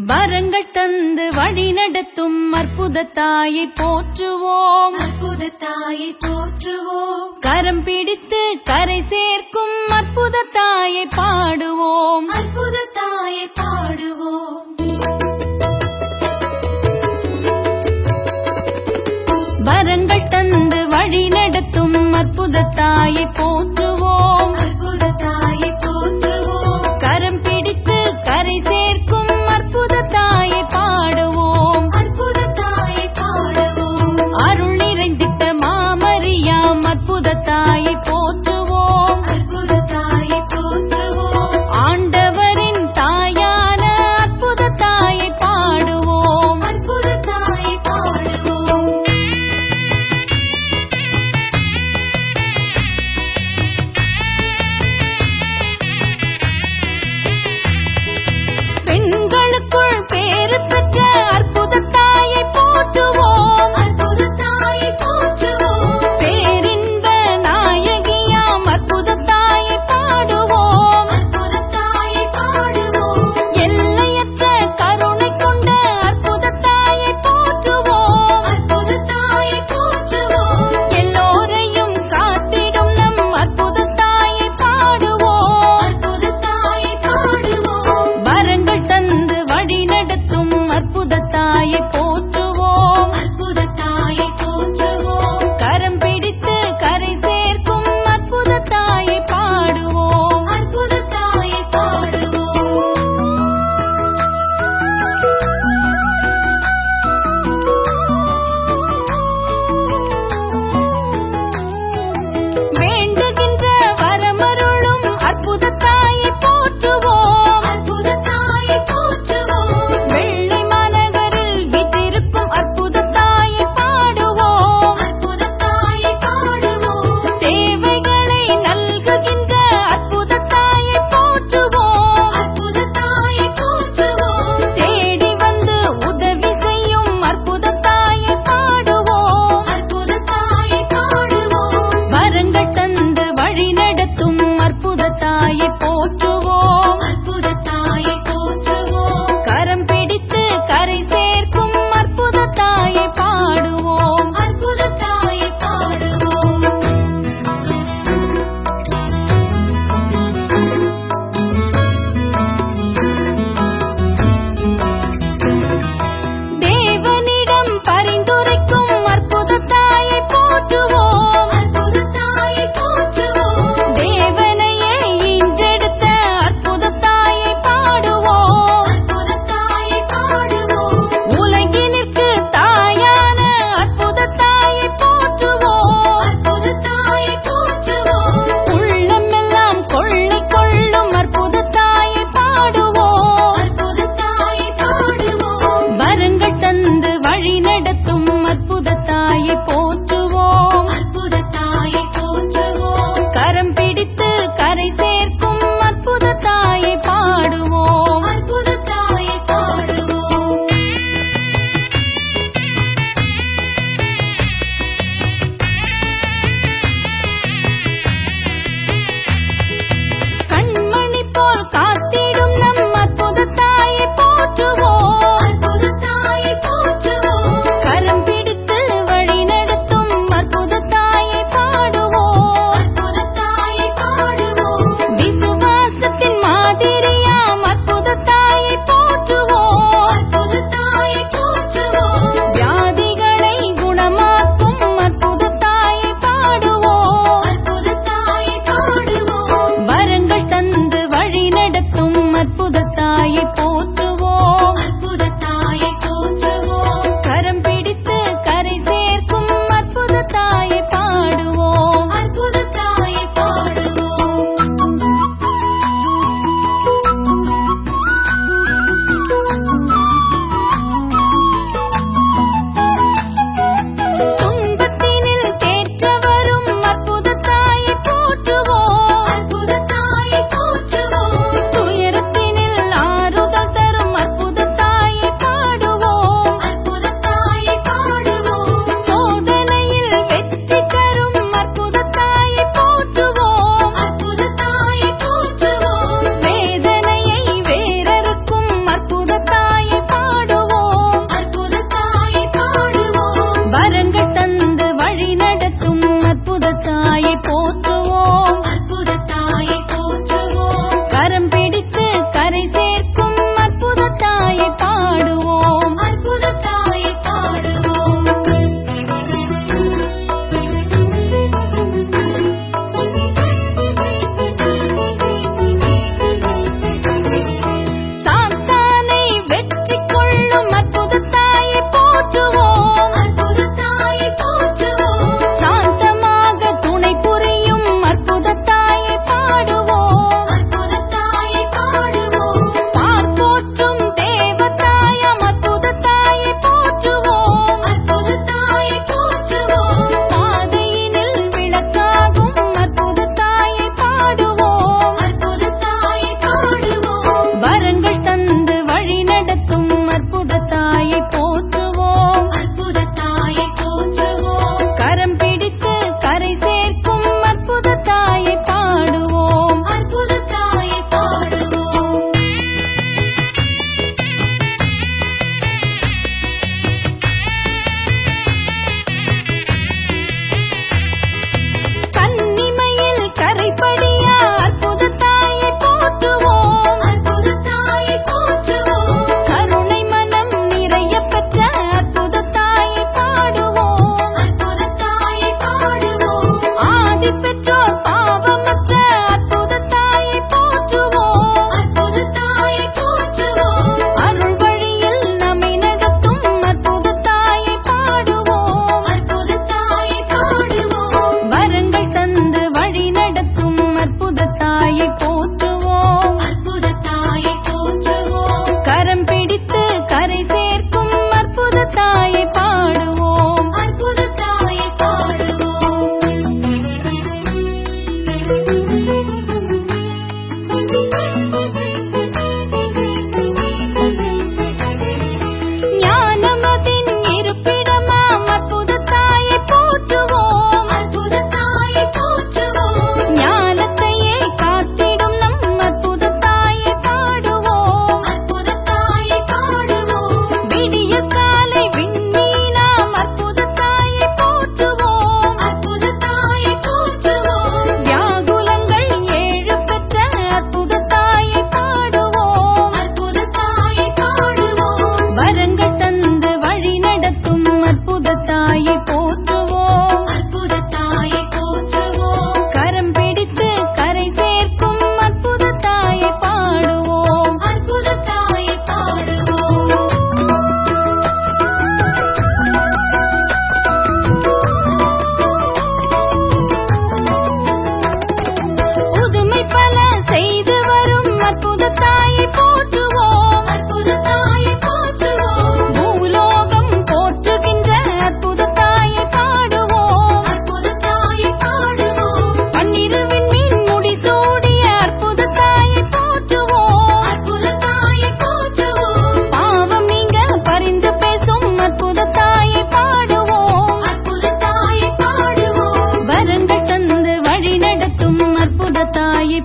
வரங்கள் தந்து வழி நடத்தும் அற்புத தாயை போற்றுவோம் அற்புத தாயை போற்றுவோம் கரம் பிடித்து கரை சேர்க்கும் அற்புத தாயை பாடுவோம் அற்புத தாயை பாடுவோம் வரங்கள் தந்து வழி நடத்தும் அற்புத தாயை போற்றுவோம் அற்புத தாயை போற்றுவோம் கரம் பிடித்து கரை சேர்க்கும் அற்புத தாயை பாடுவோம் அற்புத தாயை பாடுவோம் அருள் நிறைந்திட்ட மாமரியாம் அற்புத தாயை போற்றுவோம் அற்புத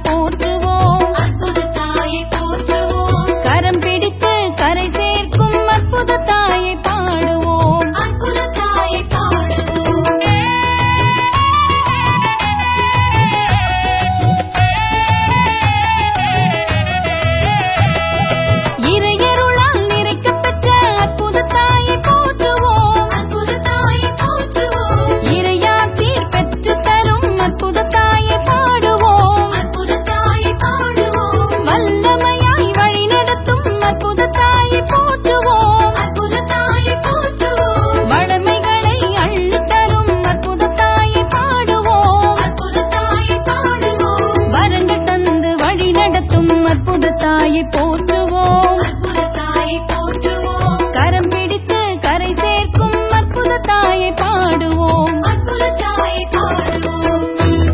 போற்றுவோம் அற்புத தாயை போற்றுவோம் கரம் பிடித்து கரை சேர்க்கும் அற்புத தாயை பாடுவோம் அற்புத தாயை பாடுவோம் இறையருளால் நிறைக்கப்பெற்ற அற்புத தாயை போற்றுவோம் அற்புத தாயை போற்றுவோம் இறையாசீர் பெற்று தரும் அற்புத தாயை பாடுவோம் அற்புத தாயை பாடுவோம் வல்லமையாய் வழிநடத்தும் அற்புத தாயை போற்றுவோம் அற்புத தாயை போற்றுவோம் வளமைகளை அள்ளித் தரும் அற்புத தாயை பாடுவோம் அற்புத தாயை பாடுவோம் வரங்கள் தந்து வழி நடத்தும் அற்புத தாயை போற்றுவோம் அற்புத தாயை போற்றுவோம் கரம் பிடித்து கரை சேர்க்கும் அற்புத தாயை பாடுவோம் அற்புத தாயை பாடுவோம்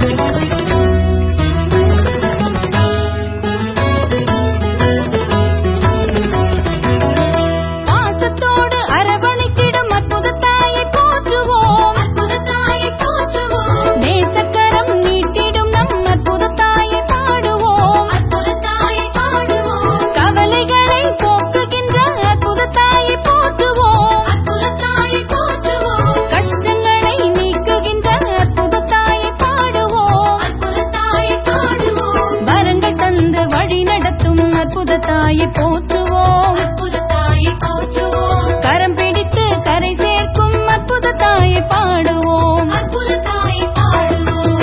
பாசத்தோடு அரவணைத்திடும் அற்புத தாயை போற்றுவோம் அற்புத தாயை போற்றுவோம் நேசக்கரம் நீட்டிடும் நம் அற்புத தாயை பாடுவோம் அற்புத தாயை பாடுவோம் கவலைகளை போக்குகின்ற அற்புத தாயை போற்றுவோம் அற்புத தாயை போற்றுவோம் கஷ்டங்களை நீக்குகின்ற அற்புத தாயை பாடுவோம் அற்புத தாயை பாடுவோம் வரங்கள் தந்து வழி நடத்தும் அற்புத தாயை போற்றுவோம் அற்புத தாயை போற்றுவோம் கரம் பிடித்து கரை சேர்க்கும் அற்புத தாயை பாடுவோம் அற்புத தாயை பாடுவோம்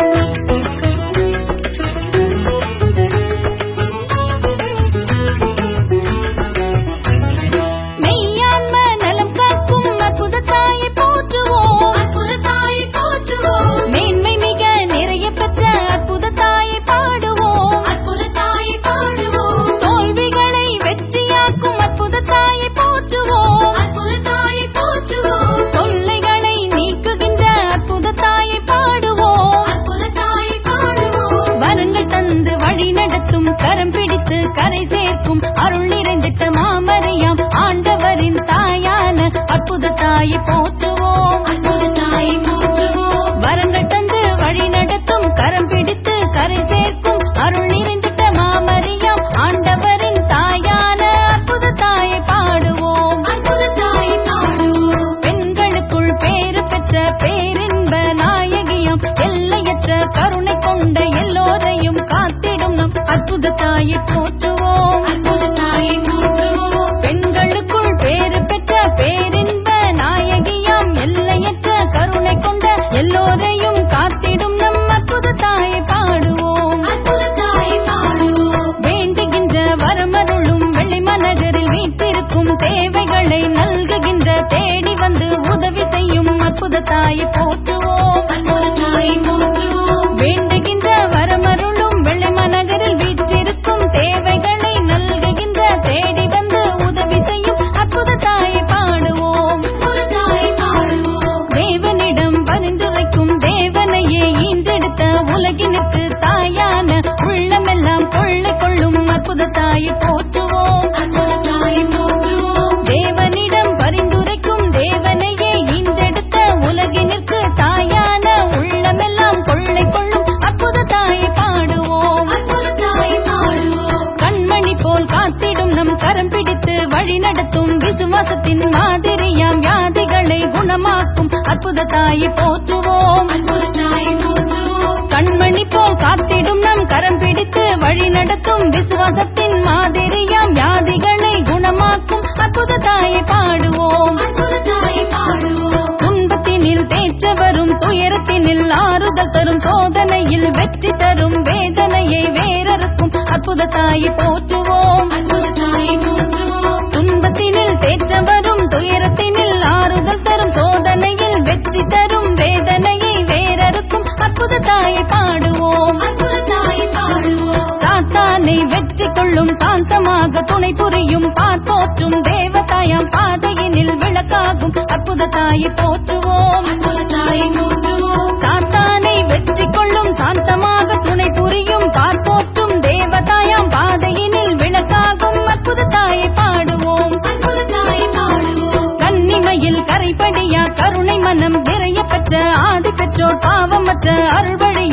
மெய்யான்ம நலம் காக்கும் அற்புத தாயை போற்றுவோம் அற்புத தாயை போற்றுவோம் மேன்மை மிக நிறைய பெற்ற அற்புத தாயை பாடுவோம் அற்புத தாயை பாடுவோம் தோல்விகளை வெற்றியாக்கும் அற்புத தாயை போற்றுவோம் அற்புத தாயை போற்றுவோம் தொல்லைகளை நீக்குகின்ற அற்புத தாயை பாடுவோம் அற்புத தாயை பாடுவோம் வரங்கள் தந்து வழி நடத்தும் கரம் பிடித்து கரை சேர்க்கும் அருள் நிறைந்திட்ட மாமரியாம் ஆண்டவரின் தாயான அற்புத தாயை போற்றுவோம் அற்புத தாயை போற்றுவோம் வரங்கள் தந்து வழி நடத்தும் கரம் பிடித்து கரை சேர்க்கும் அருள் நிறைந்திட்ட மாமரியாம் ஆண்டவரின் தாயான அற்புத தாயை பாடுவோம் அற்புத தாயை பாடுவோம் பெண்களுக்குள் பேறு பெற்ற பேரின்ப நாயகியம் எல்லையற்ற கருணை கொண்ட எல்லோரையும் காத்திடும் நம் அற்புத தாயை போற்றுவோம் அற்புத தாயை போற்றுவோம் பெண்களுக்குள் பேறு பெற்ற பேரின்ப நாயகியாம் எல்லையற்ற கருணை கொண்ட எல்லோரையும் காத்திடும் நம் அற்புத தாயை பாடுவோம் அற்புத தாயை பாடுவோம் வேண்டுகின்ற வரமருளும் வெளிமநகரில் வீற்றிருக்கும் தேவைகளை நல்குகின்ற தேடி வந்து உதவி செய்யும் அற்புத தாயை போற்றுவோம் அற்புத தாயை போற்றுவோம் வேண்டுகின்ற வரமருளும் வெளிமநகரில் வீற்றிருக்கும் தேவைகளை நல்குகின்ற தேடி வந்து உதவி செய்யும் அற்புத தாயை பாடுவோம் அற்புத தாயை பாடுவோம் தேவனிடம் பரிந்துரைக்கும் தேவனையே ஈன்றெடுத்த உலகினுக்கு தாயான உள்ளமெல்லாம் கொள்ளை கொள்ளும் அற்புத தாயை போற்றுவோம் அற்புத தாயை போற்றுவோம் தேவனிடம் பரிந்துரைக்கும் தேவனையே ஈன்றெடுத்த உலகினிற்கு தாயான உள்ளமெல்லாம் கொள்ளை கொள்ளும் அற்புத தாயை பாடுவோம் அற்புத தாயை பாடுவோம் கண்மணி போல் காத்திடும் நம் கரம் பிடித்து வழி நடத்தும் விசுவாசத்தின் மாதிரியாம் வியாதிகளை குணமாக்கும் அற்புத தாயை போற்றுவோம் அற்புத தாயை போற்றுவோம் கண்மணி போல் காத்திடும் நம் கரம் பிடித்து வழி நடத்தும் விசுவாசத்தின் மாதிரியாம் வியாதிகளை குணமாக்கும் அற்புத தாயை பாடுவோம் அற்புத தாயை பாடுவோம் துன்பத்தினில் தேற்ற வரும் துயரத்தினில் ஆறுதல் தரும் சோதனையில் வெற்றி தரும் வேதனையை வேறறுக்கும் அற்புத தாயை போற்றுவோம் அற்புத தாயை போற்றுவோம் துன்பத்தினில் தேற்ற வரும் துயரத்தினில் ஆறுதல் தரும் சோதனையில் வெற்றி தரும் வேதனையை வேறறுக்கும் அற்புத தாயை பாடுவோம் அற்புத தாயை பாடுவோம் சாத்தானை வெற்றி கொள்ளும் சாந்தமாக துணை புரியும் பாத்தோற்றும் தேவதாயாம் பாதையினில் விளக்காகும் அற்புத தாயை போற்றுவோம் அற்புத தாயை போற்றுவோம் சாத்தானை வெற்றி கொள்ளும் சாந்தமாக துணை புரியும் பார்ப்போற்றும் தேவதாயாம் பாதையினில் விளக்காகும் அற்புத தாயை பாடுவோம் அற்புத தாயை பாடுவோம் கன்னிமையில் கரைபடியா கருணை மனம் நிறைய பெற்ற ஆதி பெற்றோர் பாவமற்ற அருள்வழிய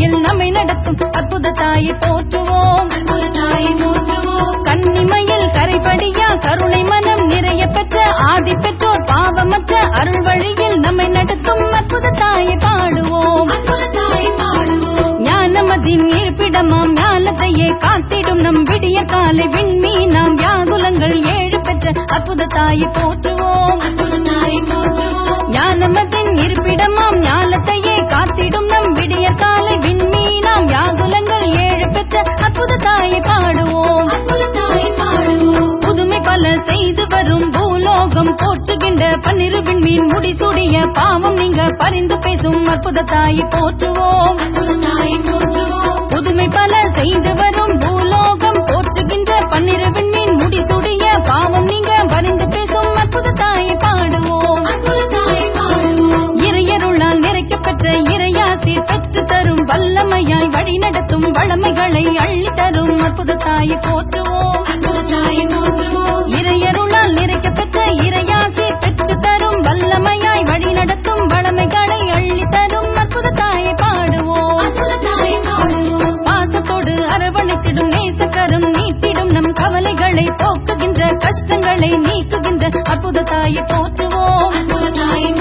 வழியில் நம்மை நடத்தும் அற்புத தாயை போற்றுவோம் அற்புத தாயை போற்றுவோம் கன்னிமையில் கரைபடியா கருணை மனம் நிறைய பெற்ற ஆதி பெற்றோர் பாவமற்ற அருள் வழியில் நம்மை நடத்தும் அற்புத தாயை பாடுவோம் அற்புத தாயை பாடுவோம் ஞானமதின் இருப்பிடமாம் ஞானத்தையே காத்திடும் நம் விடிய காலை விண்மீனாம் வியாகுலங்கள் ஏழு பெற்ற அற்புத தாயை போற்றுவோம் அற்புத தாயை போற்றுவோம் ஞானமதின் இருப்பிடமாம் ஞானத்தையே காத்திடும் நம் விடிய காலை விண்மீனாம் வியாகுலங்கள் ஏழு பெற்ற அற்புத தாயை பாடுவோம் அற்புத தாயை பாடுவோம் புதுமை பல செய்து வரும் பூலோகம் போற்றுகின்ற பன்னிரு விண்மீன் முடிசூடிய பாவம் நீங்க பரிந்து பேசும் அற்புத தாயை போற்றுவோம் அற்புத தாயை போற்றுவோம் புதுமை பல செய்து வரும் பூலோகம் போற்றுகின்ற பன்னிரு விண்மீன் முடிசூடிய பாவம் நீங்க பரிந்து பேசும் அற்புத தாயை பாடுவோம் அற்புத தாயை பாடுவோம் இறையருளால் நிறைக்கப்பெற்ற இறையாசி பெற்று தரும் வல்லமையாய் வழி நடத்தும் வளமைகளை அள்ளி தரும் அற்புத தாயை போற்றுவோம் அற்புத தாயை போற்றுவோம் இறையருளால் நிறைக்கப்பெற்ற இறையாசி பெற்று தரும் வல்லமையாய் வழி நடத்தும் வளமைகளை அள்ளி தரும் அற்புத தாயை பாடுவோம் அற்புத தாயை பாடுவோம் பாசத்தோடு அரவணைத்திடும் நேசக்கரம் நீட்டிடும் நம் கவலைகளை போக்குகின்ற கஷ்டங்களை நீக்குகின்ற அற்புத தாயை போற்றுவோம் அற்புத தாயை